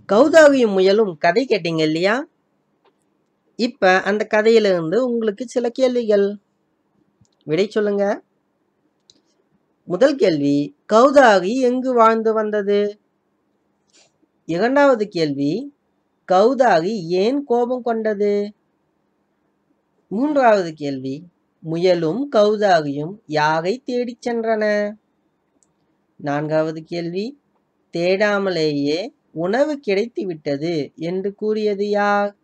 கௌதாவியும் முயலும் கதை கேட்டீங்க இல்லையா இப்ப அந்த கதையிலிருந்து உங்களுக்கு சில கேள்விகள் விடை சொல்லுங்க முதல் கேள்வி கௌதாகி எங்கு வாழ்ந்து வந்தது இரண்டாவது கேள்வி கௌதாகி ஏன் கோபம் கொண்டது மூன்றாவது கேள்வி முயலும் கௌதாகியும் யாரை தேடிச் சென்றன நான்காவது கேள்வி தேடாமலேயே உணவு கிடைத்து விட்டது என்று கூறியது யார்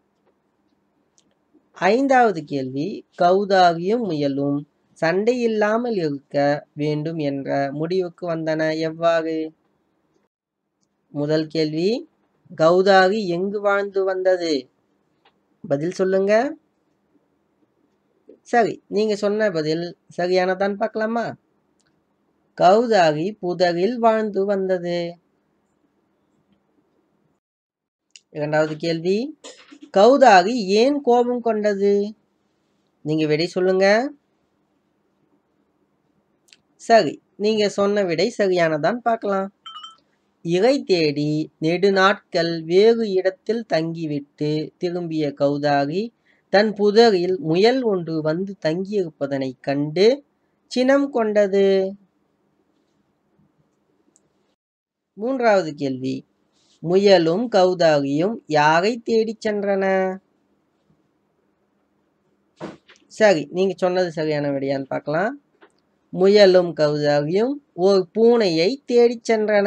ஐந்தாவது கேள்வி கௌதாகியும் முயலும் சண்டை இல்லாமல் இருக்க வேண்டும் என்ற முடிவுக்கு வந்தன எவ்வாறு முதல் கேள்வி கௌதாகி எங்கு வாழ்ந்து வந்தது பதில் சொல்லுங்க சரி நீங்க சொன்ன பதில் சரியானதான் பார்க்கலாமா கௌதாகி புதரில் வாழ்ந்து வந்தது இரண்டாவது கேள்வி கௌதாகி ஏன் கோபம் கொண்டது நீங்க விடை சொல்லுங்க சரி நீங்க சொன்ன விடை சரியானதான் பார்க்கலாம் இறை தேடி நெடுநாட்கள் வேறு இடத்தில் தங்கிவிட்டு திரும்பிய கௌதாகி தன் புதரில் முயல் ஒன்று வந்து தங்கியிருப்பதனைக் கண்டு சினம் கொண்டது மூன்றாவது கேள்வி முயலும் கௌதாகியும் யாரை தேடிச் சென்றன சரி நீங்க சொன்னது சரியான விடையான்னு பார்க்கலாம் முயலும் கௌதாகியும் ஒரு பூனையை தேடிச் சென்றன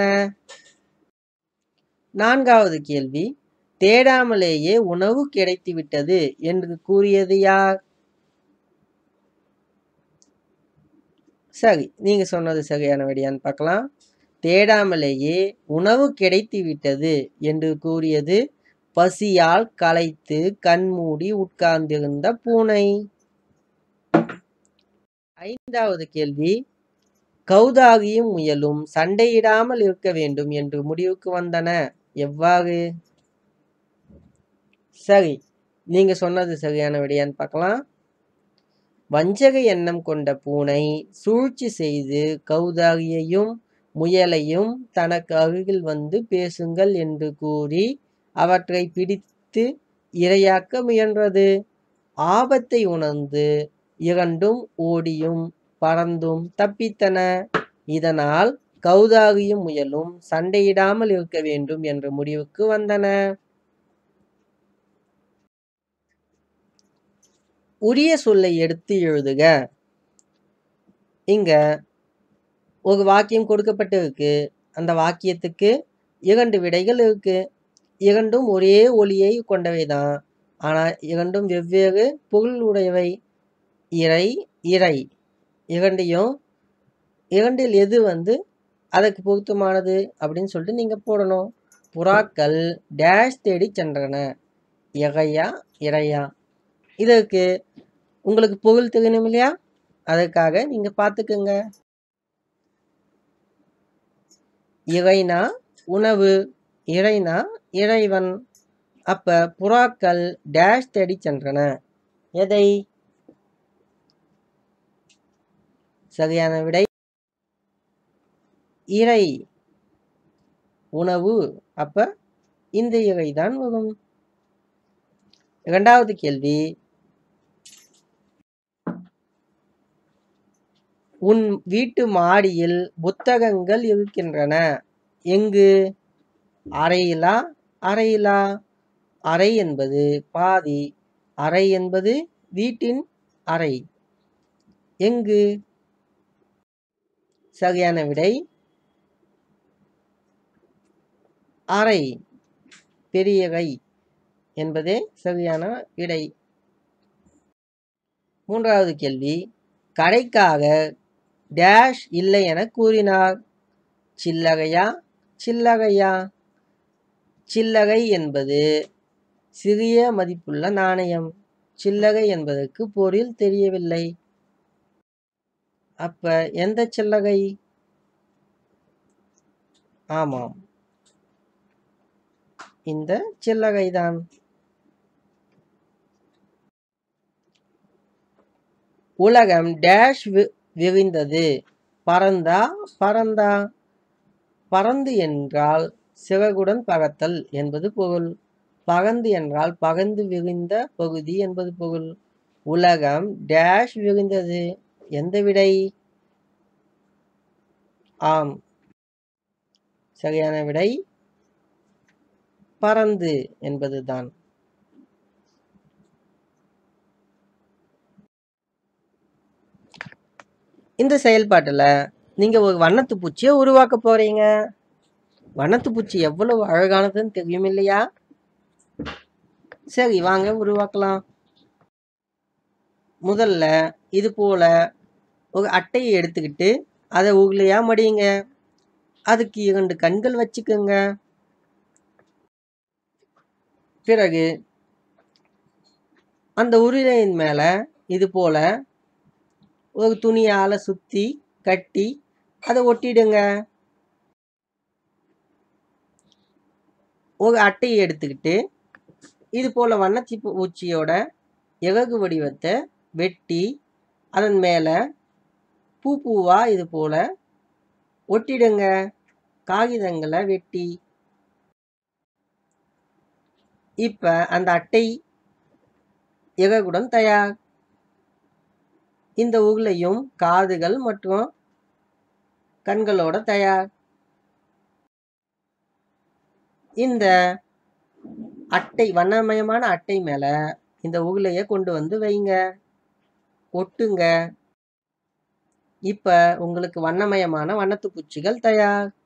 நான்காவது கேள்வி தேடாமலேயே உணவு கிடைத்துவிட்டது என்று கூறியது யார் சரி நீங்க சொன்னது சரியான விடையான்னு பார்க்கலாம் தேடாமலேயே உணவு கிடைத்து விட்டது என்று கூறியது பசியால் களைத்து கண்மூடி உட்கார்ந்திருந்த பூனை ஐந்தாவது கேள்வி கௌதாகியும் முயலும் சண்டையிடாமல் இருக்க வேண்டும் என்று முடிவுக்கு வந்தன எவ்வாறு சரி நீங்க சொன்னது சரியான விடையான்னு பார்க்கலாம் வஞ்சக எண்ணம் கொண்ட பூனை சூழ்ச்சி செய்து கௌதாகியையும் முயலையும் தனக்கு அருகில் வந்து பேசுங்கள் என்று கூறி அவற்றை பிடித்து இரையாக்க முயன்றது ஆபத்தை உணர்ந்து இரண்டும் ஓடியும் பறந்தும் தப்பித்தன இதனால் கௌதாகியும் முயலும் சண்டையிடாமல் இருக்க வேண்டும் என்ற முடிவுக்கு வந்தன உரிய சொல்லை எடுத்து எழுதுக இங்க ஒரு வாக்கியம் கொடுக்கப்பட்டிருக்கு அந்த வாக்கியத்துக்கு இரண்டு விடைகள் இருக்கு இரண்டும் ஒரே ஒளியை கொண்டவைதான் ஆனா இரண்டும் வெவ்வேறு பொருள் உடையவை இறை இறை இரண்டையும் இரண்டில் எது வந்து அதற்கு பொருத்தமானது அப்படின்னு சொல்லிட்டு நீங்க போடணும் புறாக்கள் டேஷ் தேடி சென்றன இறையா இறையா இதற்கு உங்களுக்கு பொருள் தெரியணும் இல்லையா அதற்காக நீங்க பார்த்துக்குங்க இறைனா உணவு இறைனா இறைவன் அப்ப புறாக்கள் டேஷ் தேடி சென்றன எதை சரியான விடை இறை உணவு அப்ப இந்த இறை தான் வரும் இரண்டாவது கேள்வி உன் வீட்டு மாடியில் புத்தகங்கள் இருக்கின்றன எங்கு அறையிலா அறையிலா அறை என்பது பாதி அறை என்பது வீட்டின் அறை எங்கு சரியான விடை அறை பெரிய கை என்பதே சரியான விடை மூன்றாவது கேள்வி கடைக்காக டேஷ் இல்லை என கூறினார் சில்லகையா சில்லகையா சில்லகை என்பது சிறிய மதிப்புள்ள நாணயம் சில்லகை என்பதற்கு பொருள் தெரியவில்லை அப்ப எந்த சில்லகை ஆமாம் இந்த சில்லகைதான் உலகம் டேஷ் வி- விரிந்தது பறந்தா பறந்தா பறந்து என்றால் சிறகுடன் பகத்தல் என்பது பொருள் பகந்து என்றால் பகந்து விரிந்த பகுதி என்பது பொருள் உலகம் டேஷ் விரிந்தது எந்த விடை ஆம் சரியான விடை பறந்து என்பதுதான் இந்த செயல்பாட்டில் நீங்கள் ஒரு வண்ணத்து பூச்சியை உருவாக்க போறீங்க வண்ணத்து பூச்சி எவ்வளவு அழகானதுன்னு தெரியும் இல்லையா சரி வாங்க உருவாக்கலாம் முதல்ல இது போல ஒரு அட்டையை எடுத்துக்கிட்டு அதை உருளையா மடியுங்க அதுக்கு இரண்டு கண்கள் வச்சுக்கோங்க பிறகு அந்த உருளையின் மேல இது போல ஒரு துணியால சுத்தி கட்டி அதை ஒட்டிடுங்க ஒரு அட்டையை எடுத்துக்கிட்டு இது போல வண்ணச்சி பூச்சியோட இறகு வடிவத்தை வெட்டி அதன் மேல பூ பூவா இது போல ஒட்டிடுங்க காகிதங்களை வெட்டி இப்ப அந்த அட்டை இறகுடன் தயார் இந்த உருளையும் காதுகள் மற்றும் கண்களோட தயார் இந்த அட்டை வண்ணமயமான அட்டை மேல இந்த உருளைய கொண்டு வந்து வைங்க ஒட்டுங்க இப்ப உங்களுக்கு வண்ணமயமான வண்ணத்து பூச்சிகள் தயார்